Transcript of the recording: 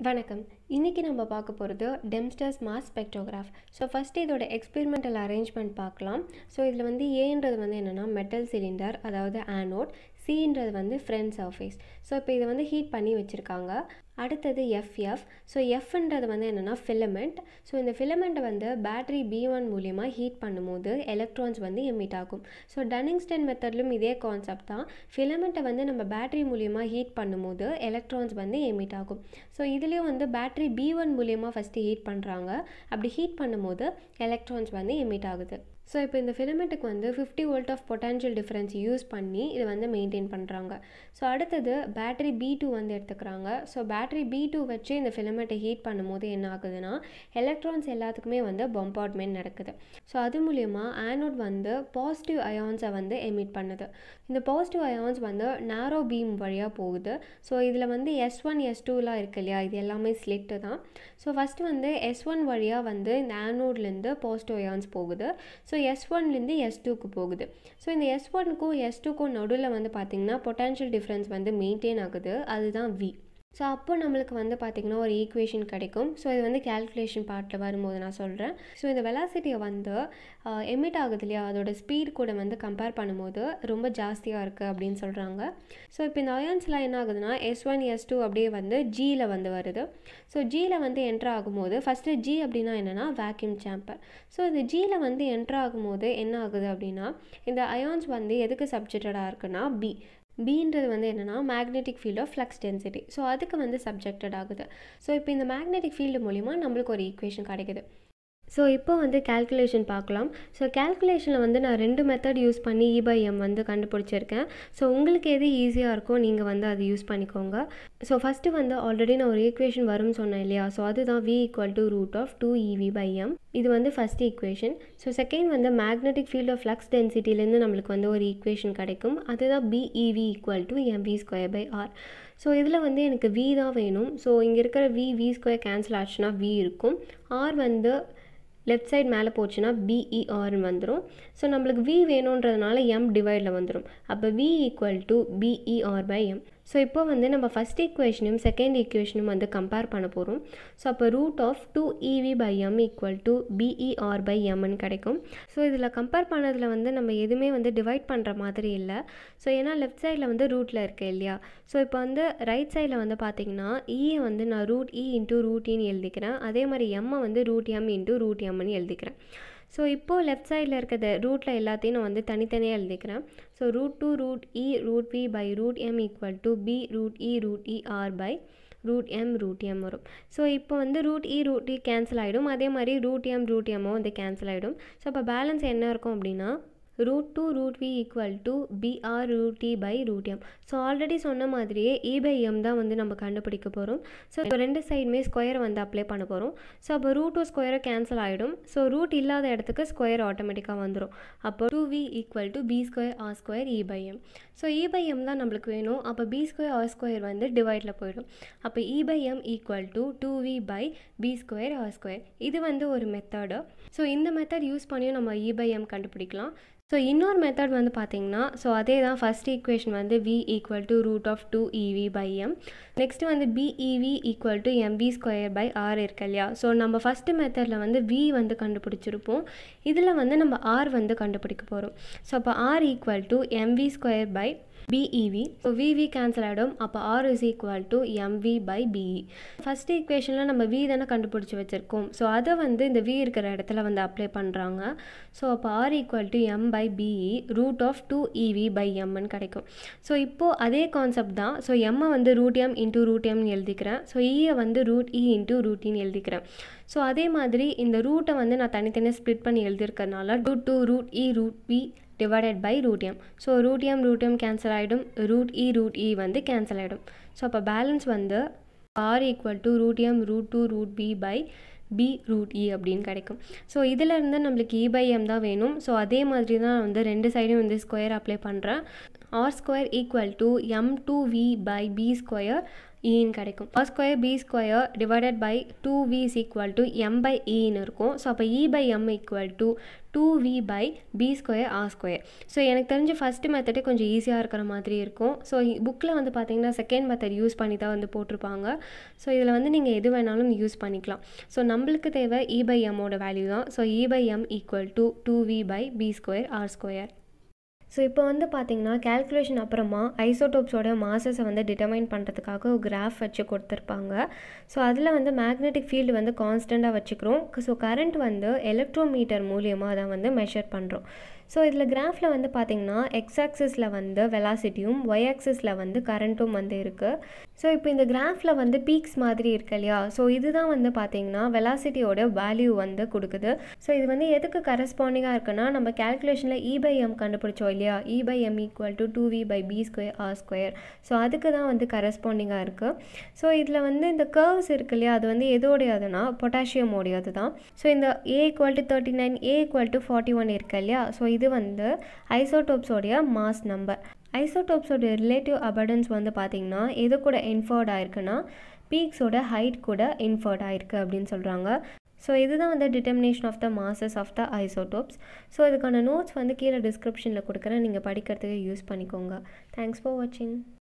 வணக்கம் இன்றைக்கி நம்ம பார்க்க போகிறது Dempster's mass spectrograph so first இதோட எக்ஸ்பெரிமெண்டல் அரேஞ்ச்மெண்ட் பார்க்கலாம் ஸோ இதில் வந்து ஏன்றது வந்து என்னென்னா மெட்டல் சிலிண்டர் அதாவது ஆனோட் சின்றது வந்து ஃப்ரண்ட் சர்ஃபேஸ் ஸோ இப்போ இதை வந்து ஹீட் பண்ணி வச்சுருக்காங்க அடுத்தது எஃப்எஃப் ஸோ எஃப்ன்றது வந்து என்னென்னா ஃபிலமெண்ட் ஸோ இந்த ஃபிலமெண்ட்டை வந்து பேட்டரி பி ஒன் மூலியமாக ஹீட் பண்ணும்போது எலக்ட்ரான்ஸ் வந்து எமிட் ஆகும் ஸோ டன்னிங்ஸ்டன் மெத்தட்லும் இதே கான்செப்ட் தான் ஃபிலமெண்ட்டை வந்து நம்ம பேட்டரி மூலியமாக ஹீட் பண்ணும்போது எலக்ட்ரான்ஸ் வந்து எமிட் ஆகும் ஸோ இதுலேயும் வந்து பேட்டரி பி ஒன் மூலியமாக ஃபஸ்ட்டு ஹீட் பண்ணுறாங்க அப்படி ஹீட் பண்ணும்போது எலக்ட்ரான்ஸ் வந்து எமிட் ஆகுது ஸோ இப்போ இந்த ஃபிலமெண்ட்டுக்கு வந்து fifty volt of potential difference use பண்ணி இதை வந்து மெயின்டைன் பண்ணுறாங்க ஸோ அடுத்தது பேட்டரி பி டூ வந்து எடுத்துக்கிறாங்க ஸோ பேட்டரி பி டூ வச்சு இந்த ஃபிலமெண்ட்டை ஹீட் பண்ணும்போது என்ன ஆகுதுன்னா எலக்ட்ரான்ஸ் எல்லாத்துக்குமே வந்து பம்பார்ட்மெண்ட் நடக்குது ஸோ அது மூலயமா ஆனோட் வந்து பாசிட்டிவ் அயான்ஸை வந்து எமிட் பண்ணுது இந்த பாசிட்டிவ் அயான்ஸ் வந்து நேரோ பீம் வழியாக போகுது ஸோ இதில் வந்து எஸ் ஒன் எஸ் டூலாம் இருக்கு இல்லையா இது எல்லாமே ஸ்லிட்டு தான் ஸோ ஃபஸ்ட்டு வந்து எஸ் ஒன் வழியாக வந்து இந்த ஆனோட்லேருந்து பாசிட்டிவ் அயான்ஸ் போகுது ஸோ எஸ் ஒன்லேருந்து எஸ் டூக்கு போகுது ஸோ இந்த எஸ் ஒனுக்கும் எஸ் டூக்கும் நடுவில் வந்து பார்த்திங்கன்னா பொட்டன்ஷியல் டிஃப்ரென்ஸ் வந்து மெயின்டைன் ஆகுது அதுதான் வி ஸோ அப்போ நம்மளுக்கு வந்து பார்த்திங்கன்னா ஒரு ஈக்குவேஷன் கிடைக்கும் ஸோ இது வந்து கேல்குலேஷன் பார்ட்டில் வரும்போது நான் சொல்கிறேன் ஸோ இந்த வெலாசிட்டியை வந்து எமிட் ஆகுது இல்லையா அதோட ஸ்பீட் கூட வந்து கம்பேர் பண்ணும்போது ரொம்ப ஜாஸ்தியாக இருக்குது அப்படின்னு சொல்கிறாங்க ஸோ இப்போ இந்த அயான்ஸ்லாம் என்ன ஆகுதுன்னா எஸ் ஒன் எஸ் டூ அப்படியே வந்து ஜியில் வந்து வருது ஸோ ஜியில் வந்து என்ட்ரு ஆகும்போது ஃபஸ்ட்டு ஜி அப்படின்னா என்னென்னா வேக்யூம் சேம்பர் ஸோ இந்த ஜியில் வந்து என்ட்ரு ஆகும்போது என்ன ஆகுது அப்படின்னா இந்த அயான்ஸ் வந்து எதுக்கு சப்ஜெக்டடாக இருக்குன்னா பி பீன்றது வந்து என்னென்னா magnetic field of flux density so அதுக்கு வந்து சப்ஜெக்டட் ஆகுது ஸோ இப்போ இந்த மேக்னெட்டிக் ஃபீல்டு மூலிமா நம்மளுக்கு ஒரு ஈக்குவேஷன் கிடைக்குது ஸோ இப்போ வந்து கேல்குலேஷன் பார்க்கலாம் ஸோ கேல்குலேஷனில் வந்து நான் ரெண்டு மெத்தட் யூஸ் பண்ணி இ பை எம் வந்து கண்டுபிடிச்சிருக்கேன் ஸோ உங்களுக்கு எது ஈஸியாக இருக்கோ நீங்கள் வந்து அதை யூஸ் பண்ணிக்கோங்க ஸோ ஃபஸ்ட்டு வந்து ஆல்ரெடி நான் ஒரு ஈக்குவேஷன் வரும்னு சொன்னேன் இல்லையா ஸோ அதுதான் V equal to root of two EV by M இது வந்து ஃபஸ்ட் ஈக்குவேஷன் ஸோ செகண்ட் வந்து மேக்னெட்டிக் ஃபீல்ட் ஆஃப் ஃப்ளக்ஸ் டென்சிட்டிலேருந்து நம்மளுக்கு வந்து ஒரு ஈக்குவேஷன் கிடைக்கும் அதுதான் B E V equal to MV square by R so இதில் வந்து எனக்கு வி தான் வேணும் ஸோ இங்கே இருக்கிற வி வி ஸ்கொயர் கேன்சல் ஆச்சுன்னா வி இருக்கும் ஆர் வந்து லெஃப்ட் சைட் மேலே போச்சுன்னா பிஇஆர்னு வந்துடும் ஸோ நம்மளுக்கு வி வேணுன்றதுனால எம் டிவைடில் வந்துடும் அப்போ V equal to B E R by M so இப்போ வந்து நம்ம ஃபஸ்ட் ஈக்குவேஷனும் செகண்ட் ஈக்குவேஷனும் வந்து கம்பேர் பண்ண போகிறோம் ஸோ அப்போ root of two EV by M equal to B E R by எம்னு கிடைக்கும் ஸோ இதில் கம்பேர் பண்ணதில் வந்து நம்ம எதுவுமே வந்து டிவைட் பண்ணுற மாதிரி இல்லை ஸோ ஏன்னா லெஃப்ட் சைடில் வந்து ரூட்டில் இருக்குது இல்லையா ஸோ இப்போ வந்து ரைட் சைடில் வந்து பார்த்திங்கன்னா இயை வந்து நான் ரூட் இ இன்ட்டு ரூட் இன்னு எழுதிக்கிறேன் அதே மாதிரி எம்மை வந்து ரூட் எம் இன்ட்டு ரூட் எம்னு எழுதிக்கிறேன் ஸோ இப்போது லெஃப்ட் சைடில் இருக்கிறது ரூட்டில் எல்லாத்தையும் நான் வந்து தனித்தனியாக எழுதிக்கிறேன் so root two root E root V by root M equal to B root E root E R by root M root M வரும் ஸோ இப்போ வந்து root E root E cancel ஆகிடும் அதே மாதிரி ரூட் எம் ரூட் எம்மும் வந்து cancel ஆகிடும் so இப்போ balance என்ன இருக்கும் அப்படின்னா root two root V equal to B R root D by root M so already சொன்ன மாதிரியே இ பை எம் தான் வந்து நம்ம கண்டுபிடிக்க போகிறோம் ஸோ இப்போ ரெண்டு சைடுமே ஸ்கொயர் வந்து அப்ளை பண்ண போகிறோம் ஸோ அப்போ ரூட் டூ ஸ்கொயரை கேன்சல் ஆகிடும் ஸோ ரூட் இல்லாத இடத்துக்கு ஸ்கொயர் ஆட்டோமேட்டிக்காக வந்துடும் அப்போ two V equal to B square R square E by M so E by M தான் நம்மளுக்கு வேணும் அப்போ பி ஸ்கொயர் ஆர் ஸ்கொயர் வந்து டிவைடில் போயிடும் அப்போ E by M equal to two V by B square R square இது வந்து ஒரு மெத்தடு ஸோ இந்த மெத்தட் யூஸ் பண்ணியும் நம்ம இ பை எம் கண்டுபிடிக்கலாம் ஸோ இன்னொரு மெத்தட் வந்து பார்த்திங்கன்னா ஸோ அதே தான் ஃபஸ்ட் ஈக்குவேஷன் வந்து V equal to root of two EV by M next வந்து BEV equal to MV square by R இருக்கு இல்லையா ஸோ நம்ம ஃபஸ்ட்டு மெத்தடில் வந்து வி வந்து கண்டுபிடிச்சிருப்போம் இதில் வந்து நம்ம ஆர் வந்து கண்டுபிடிக்க போகிறோம் ஸோ அப்போ R equal to MV square by BEV so VV cancel ஆகிடும் அப்போ R is equal to MV by BE first ஈக்குவேஷனில் நம்ம வி தானே கண்டுபிடிச்சி வச்சுருக்கோம் ஸோ அதை வந்து இந்த வி இருக்கிற இடத்துல வந்து அப்ளை பண்ணுறாங்க ஸோ அப்போ R equal to M by BE root of two EV by எம்னு கிடைக்கும் ஸோ இப்போது அதே கான்செப்ட் தான் ஸோ எம்மை வந்து ரூட் எம் இன்ட்டு ரூட் எம்னு எழுதிக்கிறேன் ஸோ இயை வந்து ரூட் இ இன்ட்டு ரூட்டின்னு எழுதிக்கிறேன் ஸோ அதே மாதிரி இந்த ரூட்டை வந்து நான் தனித்தனியாக ஸ்ப்ளிட் பண்ணி எழுதியிருக்கறனால root two root E root V divided by root M so root M root M cancel ஆகிடும் ரூட் இ ரூட் இ வந்து கேன்சல் ஆகிடும் ஸோ அப்போ பேலன்ஸ் வந்து R equal to root M root two root B by B root E அப்படின்னு கிடைக்கும் so இதில் இருந்து நம்மளுக்கு இ பை எம் தான் வேணும் ஸோ அதே மாதிரி தான் வந்து ரெண்டு சைடும் வந்து ஸ்கொயர் அப்ளை பண்ணுறேன் R square equal to M two V by B square ஈன்னு கிடைக்கும் R square B square divided by two V is equal to M by ஈன்னு இருக்கும் ஸோ அப்போ E by M equal to two V by B square R square so எனக்கு தெரிஞ்ச first மெத்தடே கொஞ்சம் ஈஸியாக இருக்கிற மாதிரி இருக்கும் ஸோ புக்கில் வந்து பார்த்தீங்கன்னா செகண்ட் மெத்தட் யூஸ் பண்ணி தான் வந்து போட்டிருப்பாங்க ஸோ இதில் வந்து நீங்கள் எது வேணாலும் யூஸ் பண்ணிக்கலாம் ஸோ நம்மளுக்கு தேவை இ பை எம்மோட வேல்யூ தான் so E by M equal to two V by B square R square so இப்போ வந்து பார்த்தீங்கன்னா கேல்குலேஷன் அப்புறமா ஐசோடோப்ஸோட மாசஸை வந்து டிட்டர்மைன் பண்ணுறதுக்காக ஒரு கிராஃப் வச்சு கொடுத்துருப்பாங்க ஸோ அதில் வந்து மேக்னெட்டிக் ஃபீல்டு வந்து கான்ஸ்டண்ட்டாக வச்சுக்கிறோம் ஸோ கரண்ட் வந்து எலக்ட்ரோமீட்டர் மூலியமாக தான் வந்து மெஷர் பண்ணுறோம் ஸோ இதில் கிராஃபில் வந்து பார்த்திங்கன்னா எக்ஸ் ஆக்சிஸில் வந்து வெலாசிட்டியும் ஒய் ஆக்சிஸில் வந்து கரண்ட்டும் வந்து இருக்குது ஸோ இப்போ இந்த கிராஃபில் வந்து பீக்ஸ் மாதிரி இருக்கு இல்லையா ஸோ இதுதான் வந்து பார்த்திங்கன்னா வெலாசிட்டியோட வேல்யூ வந்து கொடுக்குது ஸோ இது வந்து எதுக்கு கரஸ்பாண்டிங்காக இருக்குன்னா நம்ம கேல்குலேஷனில் இ பை எம் கண்டுபிடிச்சோம் இல்லையா E by M equal to two V by B square R square so அதுக்கு தான் வந்து கரஸ்பாண்டிங்காக இருக்குது ஸோ இதில் வந்து இந்த கர்வ்ஸ் இருக்கு இல்லையா அது வந்து எதோடையதுன்னா பொட்டாசியமோடையது தான் ஸோ இந்த A equal to thirty nine A equal to forty one இருக்கு இல்லையா ஸோ இது வந்து ஐசோடோப்ஸோடைய மாஸ் நம்பர் ஐசோடோப்ஸோட ரிலேட்டிவ் அபடன்ஸ் வந்து பார்த்திங்கன்னா எது கூட இன்ஃபர்ட் ஆயிருக்குன்னா பீக்ஸோட ஹைட் கூட இன்ஃபர்ட் ஆயிருக்கு அப்படின்னு சொல்கிறாங்க ஸோ இதுதான் வந்து determination of the masses of the isotopes so இதுக்கான நோட்ஸ் வந்து கீழே டிஸ்கிரிப்ஷனில் கொடுக்குறேன் நீங்கள் படிக்கிறதுக்கு யூஸ் பண்ணிக்கோங்க தேங்க்ஸ் ஃபார் வாட்சிங்